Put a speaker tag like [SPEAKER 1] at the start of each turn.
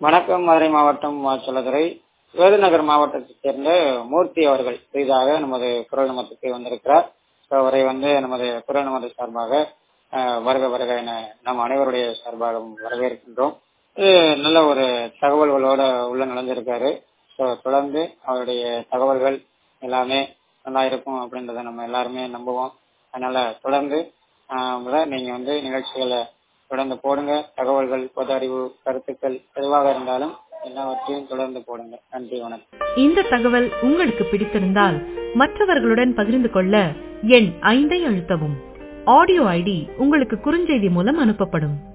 [SPEAKER 1] வணக்கம் மதுரை மாவட்டம் மாச்சலதுறை விருதுநகர் மாவட்டத்தைச் சேர்ந்த மூர்த்தி அவர்கள் புதிதாக நமது குரல் நமத்துக்கு வந்திருக்கிறார் ஸோ அவரை வந்து நமது குரல் நமது சார்பாக அஹ், வருக வருக என நம் அனைவருடைய சார்பாகவும் வரவேற்கின்றோம் இது நல்ல ஒரு தகவல்களோட உள்ள நுழைஞ்சிருக்காரு ஸோ தொடர்ந்து அவருடைய தகவல்கள் எல்லாமே நல்லா இருக்கும் அப்படின்றத நம்ம எல்லாருமே நம்புவோம் அதனால தொடர்ந்து ஆஹ், முத நீங்க வந்து நிகழ்ச்சிகளை தொடர்ந்து போடுங்க தகவல்கள் பொது அறிவு கருத்துக்கள் எதுவாக இருந்தாலும் எல்லாவற்றையும் தொடர்ந்து போடுங்க நன்றி வணக்கம்
[SPEAKER 2] இந்த தகவல் உங்களுக்கு பிடித்திருந்தால் மற்றவர்களுடன் பகிர்ந்து கொள்ள எண் ஐந்தை அழுத்தவும் ஆடியோ ஐடி உங்களுக்கு குறுஞ்செய்தி மூலம் அனுப்பப்படும்